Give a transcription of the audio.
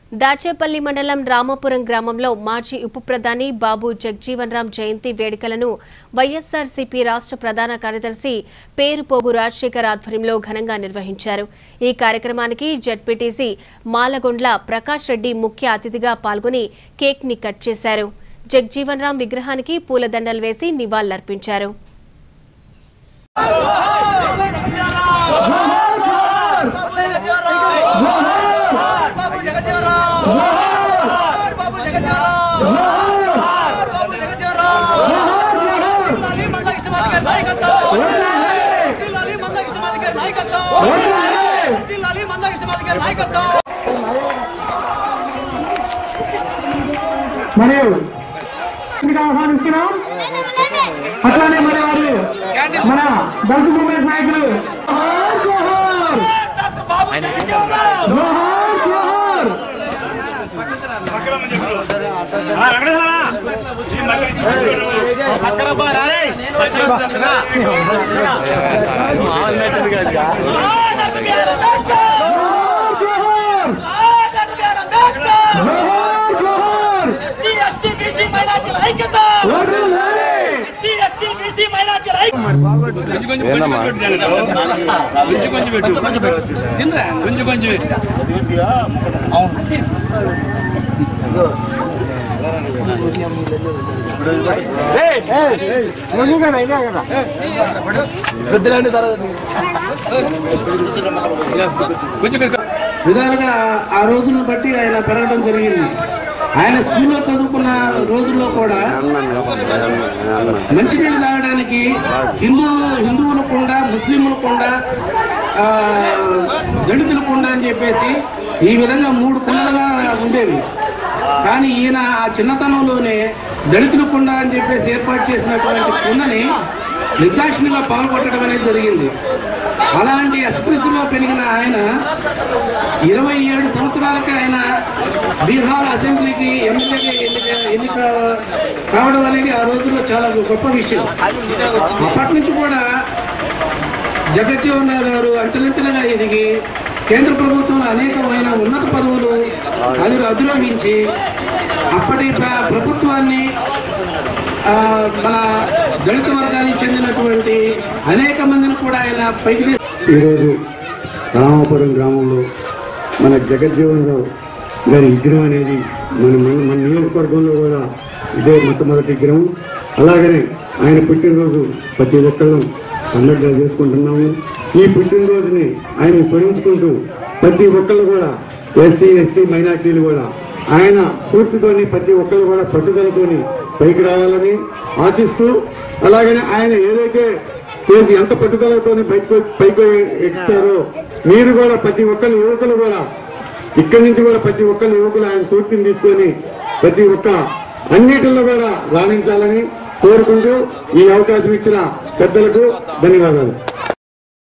దాచేపల్లి మండలం రామాపురం గ్రామంలో మాజీ ఉప ప్రధాని బాబు జగ్జీవన్ రామ్ జయంతి వేడుకలను వైఎస్ఆర్సీపీ రాష్ట్ర ప్రధాన కార్యదర్శి పేరుపోగు రాజశేఖర్ ఆధ్వర్యంలో ఘనంగా నిర్వహించారు ఈ కార్యక్రమానికి జడ్పీటీసీ మాలగొండ్ల ప్రకాష్ రెడ్డి ముఖ్య అతిథిగా పాల్గొని కేక్ ని కట్ చేశారు జగ్జీవన్ రామ్ విగ్రహానికి పూలదండలు వేసి నివాళులర్పించారు బాబు జగదేవరావు బాబు జగదేవరావు బాబు జగదేవరావు లాలి మందకృష్ణ గారి నాయకత్వం లాలి మందకృష్ణ గారి నాయకత్వం లాలి మందకృష్ణ గారి నాయకత్వం మరియు ఇందుకు ఆహ్వానిస్తున్నాం అట్లానే మరి వారు మన దళిత మూమెంట్ నాయకులు జోహార్ జోహార్ జోహార్ జోహార్ జోహార్ జోహార్ జోహార్ జోహార్ వర్ధిల్లాలి! కొంచెం కొంచెం కొంచెం విధాలుగా ఆ రోజులను బట్టి ఆయన పెరగడం జరిగింది ఆయన స్కూల్లో చదువుకున్న రోజుల్లో కూడా మంచినీళ్ళు తాగడానికి హిందూ హిందువులు కూడా ముస్లింలు కూడా ఆ, దళితులు కూడా అని చెప్పేసి ఈ విధంగా మూడు కుండలుగా ఉండేవి కానీ ఈయన ఆ చిన్నతనంలోనే దళితులు కుండ అని చెప్పేసి ఏర్పాటు చేసినటువంటి కుండని నిర్దాక్షిణ్యంగా పాల్గొట్టడం అనేది జరిగింది అలాంటి ఎస్ప్రెస్లో పెరిగిన ఆయన ఇరవై ఏడు సంవత్సరాలకి ఆయన బీహార్ అసెంబ్లీకి ఎమ్మెల్యేగా ఎన్నిక ఎన్నిక కావడం అనేది ఆ రోజుల్లో చాలా గొప్ప విషయం అప్పటి నుంచి కూడా జగజ్జీవన్ రావు గారు అంచెలంచెలుగా ఎదిగి కేంద్ర ప్రభుత్వంలో అనేకమైన ఉన్నత పదవులు అది అధిరోహించి అప్పటి ప్ర- ప్రభుత్వాన్ని ఆ, మన దళిత వర్గానికి చెందినటువంటి అనేక మందిని కూడా ఆయన పైకి తీసు ఈరోజు రామాపురం గ్రామంలో మన జగజ్జీవన్ రావు గారి విగ్రహం అనేది మన మన మన నియోజకవర్గంలో కూడా ఇదే మొట్టమొదటి విగ్రహం అలాగనే ఆయన పుట్టినరోజు ప్రతి ఒక్కళ్ళు పండుగగా చేసుకుంటున్నాము ఈ పుట్టినరోజుని ఆయన స్మరించుకుంటూ ప్రతి ఒక్కళ్ళు కూడా ఎస్సీ ఎస్టీ మైనార్టీలు కూడా ఆయన పూర్తితోని ప్రతి ఒక్కళ్ళు కూడా పట్టుదలతోని పైకి రావాలని ఆశిస్తూ అలాగనే ఆయన ఏదైతే చేసి ఎంత పట్టుదలతో పైకి పైకి ఎక్కారో మీరు కూడా ప్రతి ఒక్కరు యువకులు కూడా ఇక్కడి నుంచి కూడా ప్రతి ఒక్కరు యువకులు ఆయన స్ఫూర్తిని తీసుకొని ప్రతి ఒక్క అన్నిటిలో కూడా రాణించాలని కోరుకుంటూ ఈ అవకాశం ఇచ్చిన పెద్దలకు ధన్యవాదాలు